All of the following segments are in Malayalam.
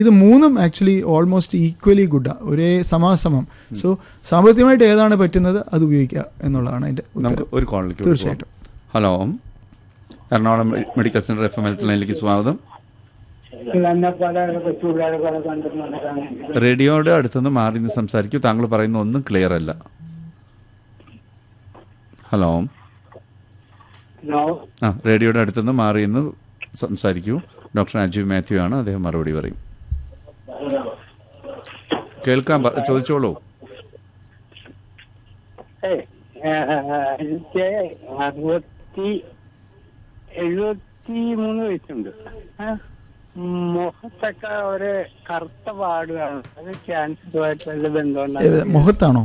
ഇത് മൂന്നും ആക്ച്വലി ഓൾമോസ്റ്റ് ഈക്വലി ഗുഡാ ഒരേ സമാസമം സോ സാമ്പത്തികമായിട്ട് ഏതാണ് പറ്റുന്നത് അത് ഉപയോഗിക്കുക എന്നുള്ളതാണ് അതിന്റെ നമുക്ക് ഉത്തരം ഒരു കോളിലേക്ക് തീർച്ചയായിട്ടും. Hello Ernakulam medical centre F M health ലൈനിലേക്ക് സ്വാഗതം എന്നെ പല കൊച്ചുപിള്ളേരെ പല കണ്ടിട്ടുണ്ടാണ് റേഡിയോയുടെ അടുത്തുനിന്ന് മാറി നിന്ന് സംസാരിക്കൂ താങ്കൾ പറയുന്ന ഒന്നും ക്ലിയർ അല്ല ഹലോ നോ ആ റേഡിയോയുടെ അടുത്തുനിന്ന് മാറി നിന്ന് സംസാരിക്കൂ ഡോക്ടർ അജീവ് മാത്യു ആണ് അദ്ദേഹം മറുപടി പറയും കേൾക്കാൻ പ- ചോദിച്ചോളൂ ഏയ്, എനിക്ക് അറുപത്തി എഴുപത്തി മൂന്ന് വയസ്സുണ്ട് ഏ? മുഖത്തൊക്കെ ഒരു കറുത്ത പാട് കാണും അത് ക്യാൻസറുമായിട്ട് വല്ല ഏത്, ബന്ധമുണ്ടാകും മുഖത്താണോ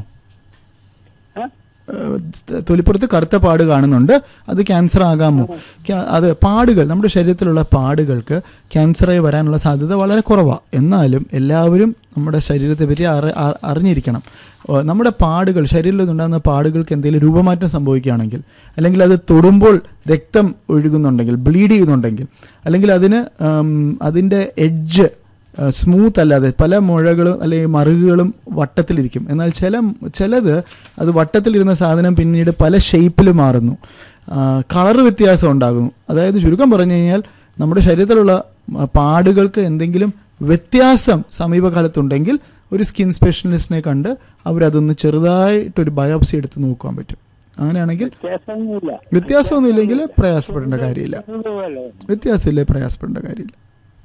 ഏഹ് തൊലിപ്പുറത്ത് കറുത്ത പാട് കാണുന്നുണ്ട് അത് ക്യാൻസർ ആകാമോ ക്യാ- അത് പാടുകൾ നമ്മുടെ ശരീരത്തിലുള്ള പാടുകൾക്ക് ക്യാൻസറായി വരാനുള്ള സാധ്യത വളരെ കുറവാണ് എന്നാലും എല്ലാവരും നമ്മുടെ ശരീരത്തെ പറ്റി അറി അ- അറിഞ്ഞിരിക്കണം ഏഹ് നമ്മുടെ പാടുകൾ ശരീരത്തിൽ ഉണ്ടാകുന്ന പാടുകൾക്ക് എന്തെങ്കിലും രൂപമാറ്റം സംഭവിക്കുകയാണെങ്കിൽ അല്ലെങ്കിൽ അത് തൊടുമ്പോൾ രക്തം ഒഴുകുന്നുണ്ടെങ്കിൽ ബ്ലീഡ് ചെയ്യുന്നുണ്ടെങ്കിൽ അല്ലെങ്കിൽ അതിന് ഉം, അതിൻ്റെ എഡ്ജ് സ്മൂത്ത് അല്ലാതെ പല മുഴകളും അല്ലെങ്കിൽ മറുകുകളും വട്ടത്തിലിരിക്കും എന്നാൽ ചില ചിലത് അത് വട്ടത്തിലിരുന്ന സാധനം പിന്നീട് പല ഷേപ്പിൽ മാറുന്നു കളർ വ്യത്യാസം ഉണ്ടാകുന്നു അതായത് ചുരുക്കം പറഞ്ഞു കഴിഞ്ഞാൽ നമ്മുടെ ശരീരത്തിലുള്ള മ- പാടുകൾക്ക് എന്തെങ്കിലും വ്യത്യാസം സമീപകാലത്തുണ്ടെങ്കിൽ ഒരു സ്കിൻ സ്പെഷ്യലിസ്റ്റിനെ കണ്ട് അവരതൊന്ന് ചെറുതായിട്ടൊരു ബയോപ്സി എടുത്ത് നോക്കാൻ പറ്റും അങ്ങനെയാണെങ്കിൽ വ്യത്യാസമൊന്നുമില്ല വ്യത്യാസമൊന്നുമില്ലെങ്കിൽ പ്രയാസപ്പെടേണ്ട കാര്യമില്ല ഇതുപോലെ. വ്യത്യാസമില്ലേ പ്രയാസപ്പെടേണ്ട കാര്യമില്ല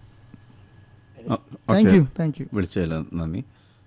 താങ്ക് യു താങ്ക് യു വിളിച്ചതിൽ നന്ദി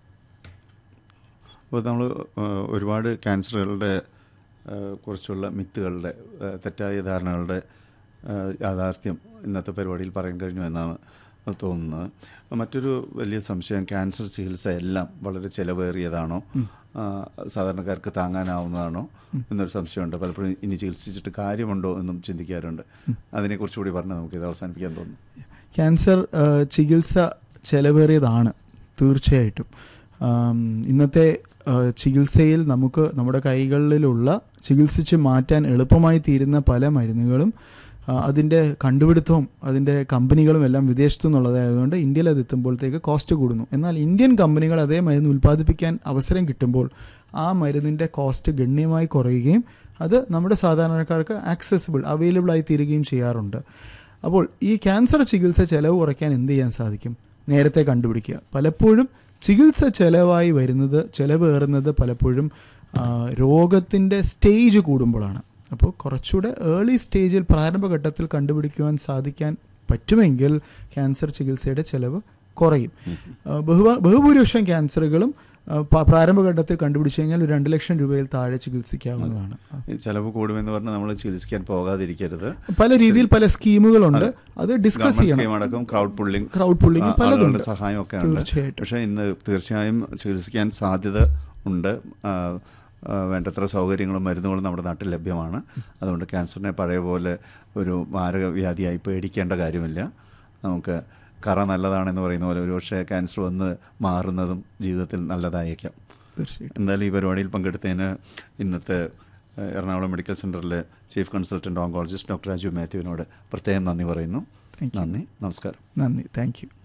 അപ്പോൾ നമ്മൾ ഒരുപാട് ക്യാൻസറുകളുടെ ആ, കുറിച്ചുള്ള മിത്തുകളുടെ ആ, തെറ്റായ ധാരണകളുടെ ആ, യാഥാർത്ഥ്യം ഇന്നത്തെ പരിപാടിയിൽ പറയാൻ കഴിഞ്ഞു എന്നാണ് തോന്നുന്നത് മറ്റൊരു വലിയ സംശയം ക്യാൻസർ ചികിത്സ എല്ലാം വളരെ ചിലവേറിയതാണോ ആ, സാധാരണക്കാർക്ക് താങ്ങാനാവുന്നതാണോ എന്നൊരു സംശയമുണ്ട് പലപ്പോഴും ഇനി ചികിത്സിച്ചിട്ട് കാര്യമുണ്ടോ എന്നും ചിന്തിക്കാറുണ്ട് അതിനെക്കുറിച്ച് കൂടി പറഞ്ഞാൽ നമുക്കിത് അവസാനിപ്പിക്കാൻ തോന്നുന്നു ക്യാൻസർ ആ, ചികിത്സ ചെലവേറിയതാണ് തീർച്ചയായിട്ടും ആം, ഇന്നത്തെ ആ, ചികിത്സയിൽ നമുക്ക് നമ്മുടെ കൈകളിലുള്ള ചികിത്സിച്ച് മാറ്റാൻ എളുപ്പമായി തീരുന്ന പല മരുന്നുകളും ആ, അതിൻ്റെ കണ്ടുപിടുത്തവും അതിൻ്റെ കമ്പനികളും എല്ലാം വിദേശത്തു നിന്നുള്ളതായതുകൊണ്ട് ഇന്ത്യയിൽ അത് എത്തുമ്പോഴത്തേക്ക് കോസ്റ്റ് കൂടുന്നു എന്നാൽ ഇന്ത്യൻ കമ്പനികൾ അതേ മരുന്ന് ഉൽപ്പാദിപ്പിക്കാൻ അവസരം കിട്ടുമ്പോൾ ആ മരുന്നിൻ്റെ കോസ്റ്റ് ഗണ്യമായി കുറയുകയും അത് നമ്മുടെ സാധാരണക്കാർക്ക് ആക്സസിബിൾ അവൈലബിൾ ആയി തീരുകയും ചെയ്യാറുണ്ട് അപ്പോൾ ഈ ക്യാൻസർ ചികിത്സ ചെലവ് കുറയ്ക്കാൻ എന്ത് ചെയ്യാൻ സാധിക്കും നേരത്തെ കണ്ടുപിടിക്കുക പലപ്പോഴും ചികിത്സ ചെലവായി വരുന്നത് ചെലവേറുന്നത് പലപ്പോഴും രോഗത്തിൻ്റെ സ്റ്റേജ് കൂടുമ്പോഴാണ് അപ്പോൾ കുറച്ചുകൂടെ ഏർലി സ്റ്റേജിൽ പ്രാരംഭഘട്ടത്തിൽ കണ്ടുപിടിക്കുവാൻ സാധിക്കാൻ പറ്റുമെങ്കിൽ ക്യാൻസർ ചികിത്സയുടെ ചെലവ് കുറയും ആ, ബഹുഭ- ബഹുഭൂരിപക്ഷം ക്യാൻസറുകളും ആ, പ- പ്രാരംഭഘട്ടത്തിൽ കണ്ടുപിടിച്ചു കഴിഞ്ഞാൽ ഒരു രണ്ട് ലക്ഷം രൂപയിൽ താഴെ ചികിത്സിക്കാവുന്നതാണ് ആ. ഈ ചെലവ് കൂടുമെന്ന് പറഞ്ഞാൽ നമ്മൾ ചികിത്സിക്കാൻ പോകാതിരിക്കരുത് പല രീതിയിൽ പല സ്കീമുകളുണ്ട് അത് ഡിസ്കസ് ഗവൺമെന്റ് ചെയ്യണം സ്കീം അടക്കം ക്രൗഡ് പുള്ളിംഗ് ക്രൗഡ് പുള്ളിംഗ് പലതുണ്ട് സഹായം ഒക്കെ ഉണ്ട് തീർച്ചയായിട്ടും. പക്ഷേ ഇന്ന് തീർച്ചയായും ചികിത്സിക്കാൻ സാധ്യത ഉണ്ട് ആ, ആ, വേണ്ടത്ര സൗകര്യങ്ങളും മരുന്നുകളും നമ്മുടെ നാട്ടിൽ ലഭ്യമാണ് അതുകൊണ്ട് ക്യാൻസറിനെ പഴയ പോലെ ഒരു മാരക വ്യാധിയായി പേടിക്കേണ്ട കാര്യമില്ല നമുക്ക് കറ നല്ലതാണെന്ന് പറയുന്ന പോലെ ഒരുപക്ഷെ ക്യാൻസർ വന്ന് മാറുന്നതും ജീവിതത്തിൽ നല്ലതായേക്കാം തീർച്ചയായിട്ടും എന്തായാലും ഈ പരിപാടിയിൽ പങ്കെടുത്തതിന് ഇന്നത്തെ ഏഹ്, എറണാകുളം മെഡിക്കൽ സെന്ററിലെ chief consultant oncologist doctor Raju മാത്യുവിനോട് പ്രത്യേകം നന്ദി പറയുന്നു Thank you. നന്ദി നമസ്കാരം നന്ദി thank you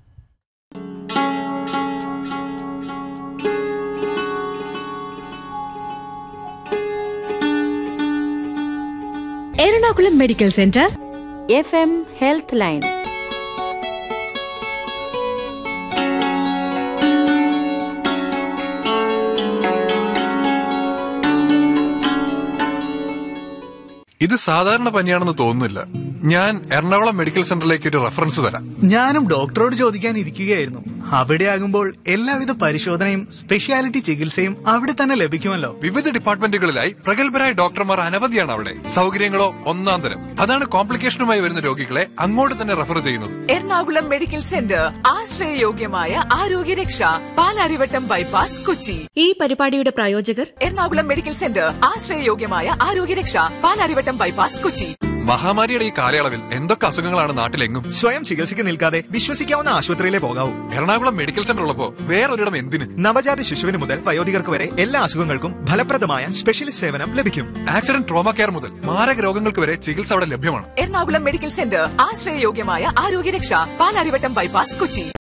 Ernakulam medical centre F M health line ഇത് സാധാരണ പനിയാണെന്ന് തോന്നുന്നില്ല ഞാൻ എറണാകുളം മെഡിക്കൽ സെന്ററിലേക്ക് ഒരു റെഫറൻസ് തരാം ഞാനും ഡോക്ടറോട് ചോദിക്കാൻ ഇരിക്കുകയായിരുന്നു അവിടെ ആകുമ്പോൾ എല്ലാവിധ പരിശോധനയും സ്പെഷ്യാലിറ്റി ചികിത്സയും അവിടെ തന്നെ ലഭിക്കുമല്ലോ വിവിധ ഡിപ്പാർട്ട്മെന്റുകളിലായി പ്രഗത്ഭരായ ഡോക്ടർമാർ അനവധിയാണ് അവിടെ സൗകര്യങ്ങളോ ഒന്നാം തരം അതാണ് കോംപ്ലിക്കേഷനുമായി വരുന്ന രോഗികളെ അങ്ങോട്ട് തന്നെ റെഫർ ചെയ്യുന്നത് എറണാകുളം മെഡിക്കൽ സെന്റർ ആശ്രയയോഗ്യമായ ആരോഗ്യരക്ഷ പാലാരിവട്ടം ബൈപ്പാസ് കൊച്ചി ഈ പരിപാടിയുടെ പ്രായോജകർ എറണാകുളം മെഡിക്കൽ സെന്റർ ആശ്രയയോഗ്യമായ ആരോഗ്യരക്ഷ പാലാരിവട്ടം ബൈപ്പാസ് കൊച്ചി മഹാമാരിയുടെ ഈ കാലയളവിൽ എന്തൊക്കെ അസുഖങ്ങളാണ് നാട്ടിലെങ്ങും സ്വയം ചികിത്സയ്ക്ക് നിൽക്കാതെ വിശ്വസിക്കാവുന്ന ആശുപത്രിയിലെ പോകാവൂ എറണാകുളം മെഡിക്കൽ സെന്റർ ഉള്ളപ്പോ വേറൊരിടം എന്തിന് നവജാത ശിശുവിന് മുതൽ വയോധികർക്ക് വരെ എല്ലാ അസുഖങ്ങൾക്കും ഫലപ്രദമായ സ്പെഷ്യലിസ്റ്റ് സേവനം ലഭിക്കും ആക്സിഡന്റ് ട്രോമ കെയർ മുതൽ മാരക രോഗങ്ങൾക്ക് വരെ ചികിത്സ അവിടെ ലഭ്യമാണ് എറണാകുളം മെഡിക്കൽ സെന്റർ ആശ്രയയോഗ്യമായ ആരോഗ്യരക്ഷ പാലാരിവട്ടം ബൈപ്പാസ് കൊച്ചി